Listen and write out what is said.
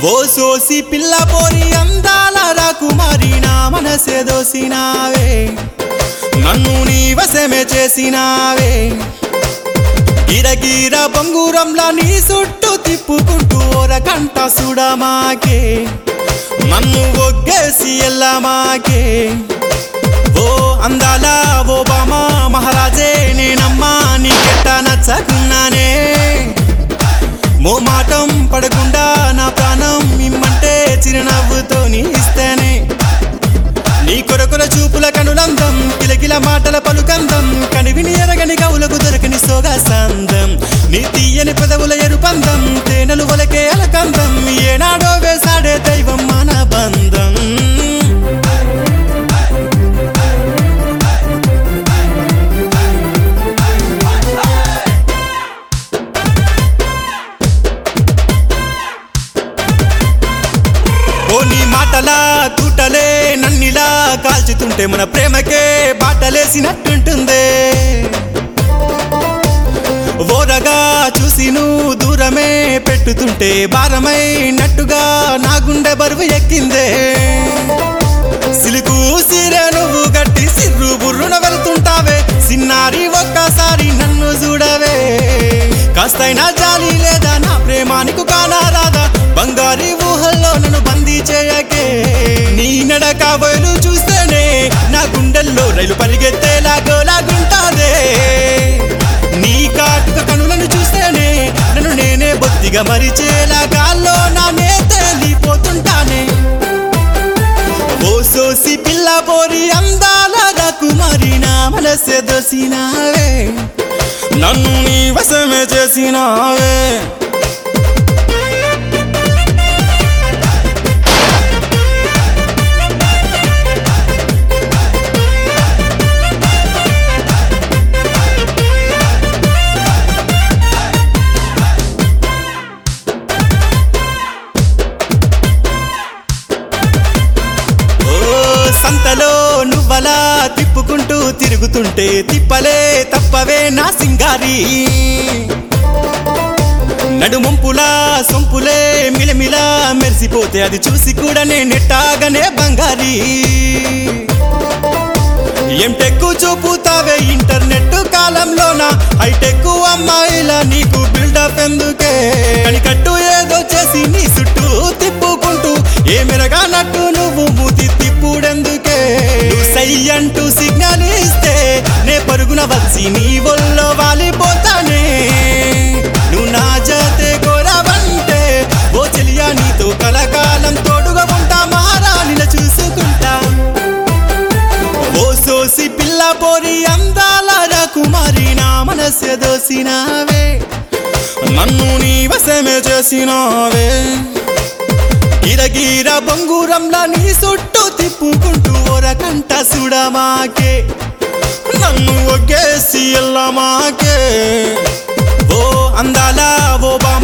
ఓ సోసి పిల్ల పోరి అందాల రాకుమారి నా మనసే దోసినావే నన్ను నీ వశమే చేసినావే గిరగిర బొంగురంలా నీ చుట్టూ తిప్పుకుంటూ ఓరకంట సుడమాకే నన్ను ఒగ్గేసి ఎల్లమాకే ఓ అందాల ఓ బామా మహారాజే నేనమ్మా నీకెట్ట నచ్చకున్నానే మోమాటం పడకుండా నా ప్రాణం ఇమ్మంటే చిరునవ్వుతో నీ ఇస్తేనే నీ కొరకుల చూపుల కనులందం కిలకిల మాటల పలుకందం కనివిని ఎరగని గవులకు దొరకని సోగా సందం నీ తీయని పెదవుల ఎరుపందం తేనెలు వలకే అలకందం ఏనాడో వేసాడే దైవం మన బంధం ఓ నీ మాటలా తూటలే నన్నిలా కాల్చుతుంటే మన ప్రేమకే బాటలేసినట్టుంటుందే ఓరగా చూసి నువ్వు దూరమే పెట్టుతుంటే భారమైనట్టుగా నా గుండె బరువు ఎక్కిందే సిలుకు సిరే నువ్వు గట్టి సిర్రు బుర్రున వెళ్తుంటావే సిన్నారి ఒక్కసారి నన్ను చూడవే కాస్తైనా జాలి లేదా నా ప్రేమానికి కానా రాదా బంగారి ఊహల్లో నన్ను బందీ చేయకే నీ నడక బయలు చూస్తేనే నా గుండెల్లో రైలు పరిగెత్తేలాగోలాగుంటాదే నీ కాటుక కనులను చూస్తేనే నన్ను నేనే బొత్తిగా మరిచేలా గాల్లో నా తేలిపోతుంటానే ఓ సోసి పిల్ల పోరి అందాల రాకుమారి నా మనసే దోసినావే నన్ను నీ వశమే చేసినావే ఓ సంతలో నువ్వలా తిప్పుకుంటూ తిరుగుతుంటే తిప్పలే తప్పవే నా సింగారి నడుమంపులా సొంపులే మిలమిలా మెరిసిపోతే అది చూసి కూడా నేనెట్టాగనే బంగారి ఎంటెక్కు చూపుతావే ఇంటర్నెట్ కాలంలోన హైటెక్ అమ్మాయిల నీకు బిల్డప్ ఎందుకే కనికట్టు ఏదో చేసి నీ చుట్టూ తిప్పుకుంటూ ఏ మెరగానట్టు నువ్వు మూతి తిప్పుడెందుకే నువ్వు సై అంటూ సిగ్నల్ ఇస్తే నే పరుగున వచ్చి నీ ఒళ్ళో వాలిపోతానే నువ్వు నా జతే కోరవంటే ఓ చెలియా నీతో కలకాలం తోడుగా ఉంటా మహారాణిల చూసుకుంటా ఓ సోసి పిల్ల పోరి అందాల రాకుమారి నా మనసే దోసినావే నన్ను నీ వశమే చేసినావే గిరగిర బొంగురంలా నీ చుట్టూ తిప్పుకుంటూ ఓరకంట సుడమాకే నన్ను ఒగ్గేసి ఎల్లమాకే ఓ అందాల ఓ బా